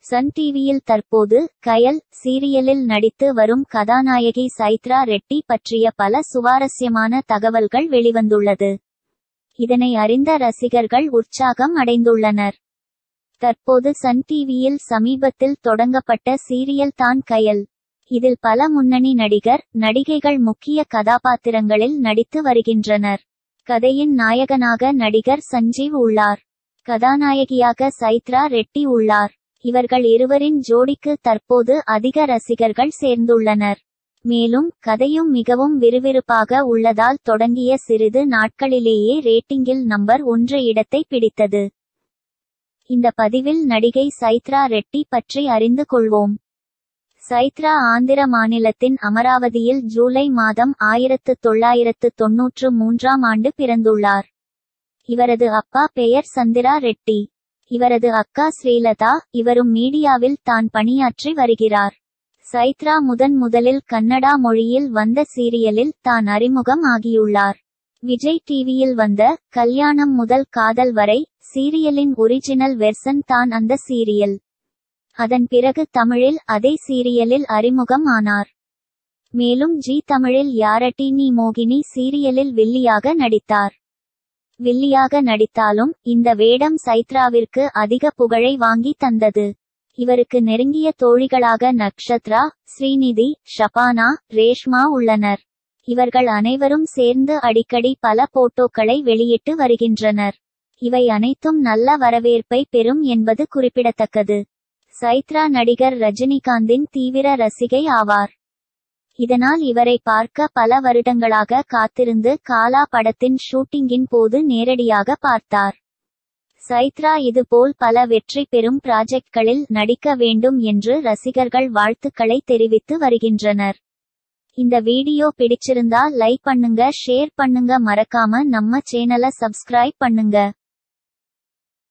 Sun டிவியில் தற்போது கயல் சீரியலில் நடித்து வரும் கதாநாயகி சைத்ரா ரெட்டி பற்றிய பல சுவாரஸ்யமான தகவல்கள் வெளிவந்துள்ளது இதனை அறிந்த ரசிகர்கள் உற்சாகம் அடைந்துள்ளனர் தற்போது சன் டிவியில் சமீபத்தில் தொடங்கப்பட்ட சீரியல் தான் கயல் இதில் பல முன்னணி நடிகர் நடிகைகள் முக்கிய கதாபாத்திரங்களில் நடித்து வருகின்றனர் கதையின் நாயகனாக நடிகர் சஞ்சீவ் உள்ளார் கதாநாயகியாக சைத்ரா ரெட்டி உள்ளார் இவர்கள் இருவரின் ஜோடிக்கு தற்போது அதிக ரசிகர்கள் சேர்ந்துள்ளனர் மேலும் கதையும் மிகவும் விறுவிறுப்பாக உள்ளதால் தொடங்கிய சிறிது நாட்களிலேயே ரேட்டிங்கில் நம்பர் ஒன்று இடத்தை பிடித்தது இந்த பதிவில் நடிகை சைத்ரா ரெட்டி பற்றி அறிந்து கொள்வோம் சைத்ரா ஆந்திர மாநிலத்தின் அமராவதியில் ஜூலை மாதம் ஆயிரத்து தொள்ளாயிரத்து தொன்னூற்று மூன்றாம் ஆண்டு பிறந்துள்ளார் இவரது அப்பா பெயர் சந்திரா ரெட்டி இவரது அக்கா ஸ்ரீலதா இவரும் மீடியாவில் தான் பணியாற்றி வருகிறார் சைத்ரா முதன் முதலில் கன்னடா மொழியில் வந்த சீரியலில் தான் அறிமுகம் ஆகியுள்ளார் விஜய் டிவியில் வந்த கல்யாணம் முதல் காதல் வரை சீரியலின் ஒரிஜினல் வெர்சன் தான் அந்த சீரியல் அதன் பிறகு தமிழில் அதே சீரியலில் அறிமுகம் ஆனார் மேலும் ஜி தமிழில் யாரட்டி நீ மோகினி சீரியலில் வில்லியாக நடித்தார் வில்லியாக நடித்தாலும் இந்த வேடம் சைத்ராவிற்கு அதிக புகழை வாங்கி தந்தது இவருக்கு நெருங்கிய தோழிகளாக நக்ஷத்ரா ஸ்ரீநிதி ஷபானா ரேஷ்மா உள்ளனர் இவர்கள் அனைவரும் சேர்ந்து அடிக்கடி பல போட்டோக்களை வெளியிட்டு வருகின்றனர் இவை அனைத்தும் நல்ல வரவேற்பை பெறும் என்பது குறிப்பிடத்தக்கது சைத்ரா நடிகர் ரஜினிகாந்தின் தீவிர ரசிகை ஆவார் இதனால் இவரை பார்க்க பல வருடங்களாக காத்திருந்து காலா படத்தின் ஷூட்டிங்கின் போது நேரடியாக பார்த்தார் சைத்ரா இதுபோல் பல வெற்றி பெறும் ப்ராஜெக்ட்களில் நடிக்க வேண்டும் என்று ரசிகர்கள் வாழ்த்துக்களை தெரிவித்து வருகின்றனர் இந்த வீடியோ பிடிச்சிருந்தா லைக் பண்ணுங்க ஷேர் பண்ணுங்க மறக்காம நம்ம சேனலை சப்ஸ்கிரைப் பண்ணுங்க